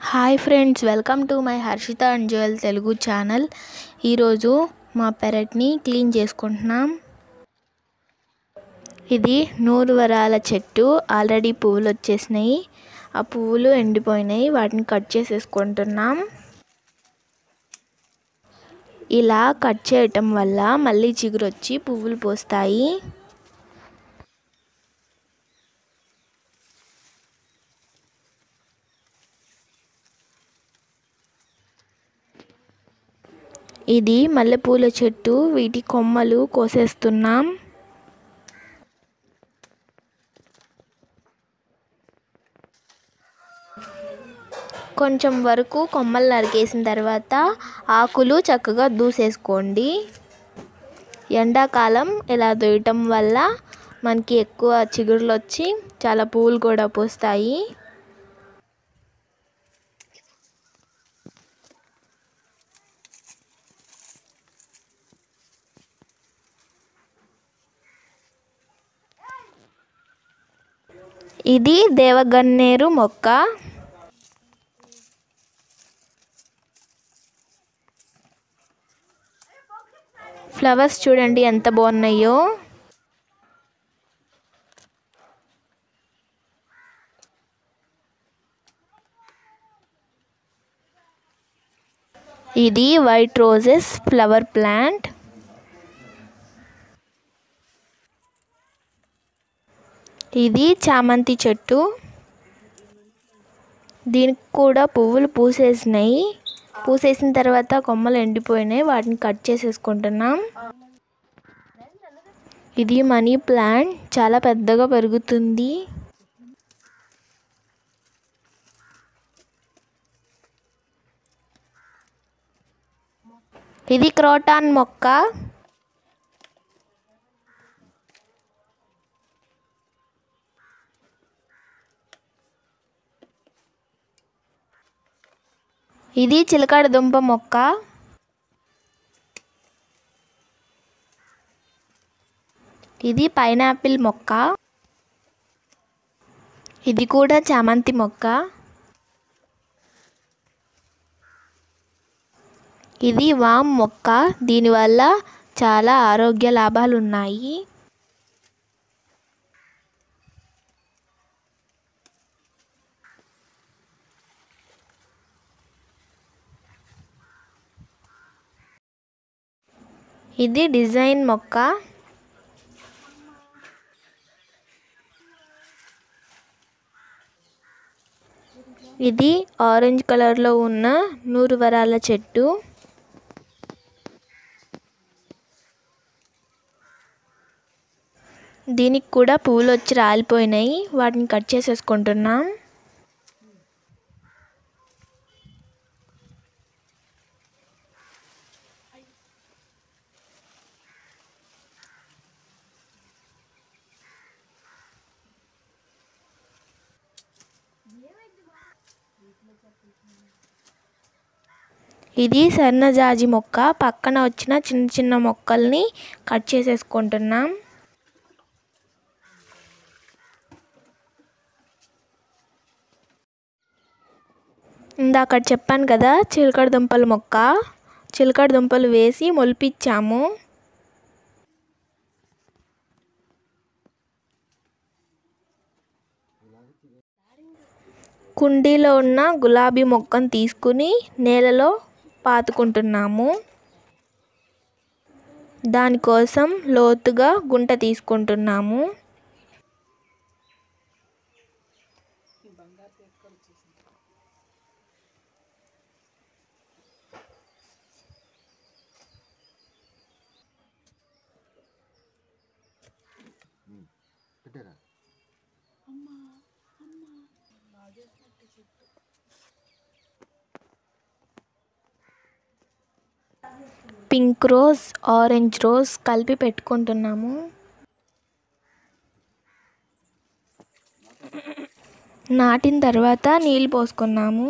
hi friends welcome to my Harshita and jewel Telugu channel ఈరోజు మా పెరట్ని clean చేసుకుంటున్నాం ఇది నూరు వరాల చెట్టు ఆల్రెడీ పువ్వులు వచ్చేసినాయి ఆ పువ్వులు ఎండిపోయినాయి వాటిని కట్ చేసేసుకుంటున్నాం ఇలా కట్ చేయటం వల్ల మళ్ళీ చిగురు వచ్చి పువ్వులు పోస్తాయి ఇది మల్లెపూల చెట్టు వీటి కొమ్మలు కోసేస్తున్నాం కొంచెం వరకు కొమ్మలు నరికేసిన తర్వాత ఆకులు చక్కగా దూసేసుకోండి ఎండాకాలం ఇలా దూయటం వల్ల మనకి ఎక్కువ చిగురులు వచ్చి చాలా పువ్వులు కూడా పూస్తాయి ఇది దేవగన్నేరు మొక్క ఫ్లవర్స్ చూడండి ఎంత బాగున్నాయో ఇది వైట్ రోజెస్ ఫ్లవర్ ప్లాంట్ ఇది చామంతి చెట్టు దీనికి కూడా పువ్వులు పూసేసినాయి పూసేసిన తర్వాత కొమ్మలు ఎండిపోయినాయి వాటిని కట్ చేసేసుకుంటున్నాం ఇది మనీ ప్లాంట్ చాలా పెద్దగా పెరుగుతుంది ఇది క్రోటాన్ మొక్క ఇది చిలకడ దుంప మొక్క ఇది పైనాపిల్ మొక్క ఇది కూడా చామంతి మొక్క ఇది వామ్ మొక్క దీనివల్ల చాలా ఆరోగ్య లాభాలు ఉన్నాయి ఇది డిజైన్ మొక్క ఇది ఆరెంజ్ కలర్లో ఉన్న నూరు వరాల చెట్టు దీనికి కూడా పువ్వులు వచ్చి రాలిపోయినాయి వాటిని కట్ చేసేసుకుంటున్నాం ఇది సన్నజాజి మొక్క పక్కన వచ్చిన చిన్న చిన్న మొక్కల్ని కట్ చేసేసుకుంటున్నాం ఇందాక చెప్పాను కదా చిలకడ దుంపల మొక్క చిలకడ దుంపలు వేసి మొలిపించాము కుండీలో ఉన్న గులాబీ మొక్కను తీసుకుని నేలలో పాతుకుంటున్నాము దానికోసం లోతుగా గుంట తీసుకుంటున్నాము పింక్ రోజ్ ఆరెంజ్ రోజ్ కలిపి పెట్టుకుంటున్నాము నాటిన తర్వాత నీళ్ళు పోసుకున్నాము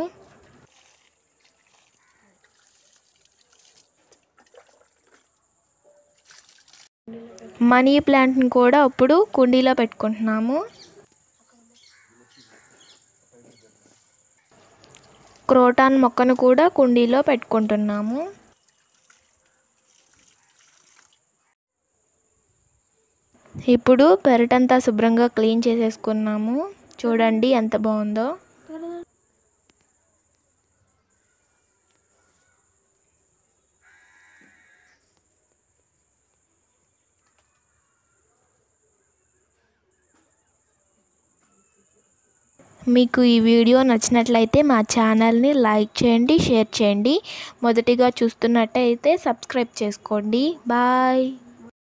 మనీ ప్లాంట్ని కూడా ఇప్పుడు కుండీలో పెట్టుకుంటున్నాము క్రోటాన్ మొక్కను కూడా కుండీలో పెట్టుకుంటున్నాము ఇప్పుడు పెరటంతా శుభ్రంగా క్లీన్ చేసేసుకున్నాము చూడండి ఎంత బాగుందో మీకు ఈ వీడియో నచ్చినట్లయితే మా ఛానల్ని లైక్ చేయండి షేర్ చేయండి మొదటిగా చూస్తున్నట్టయితే సబ్స్క్రైబ్ చేసుకోండి బాయ్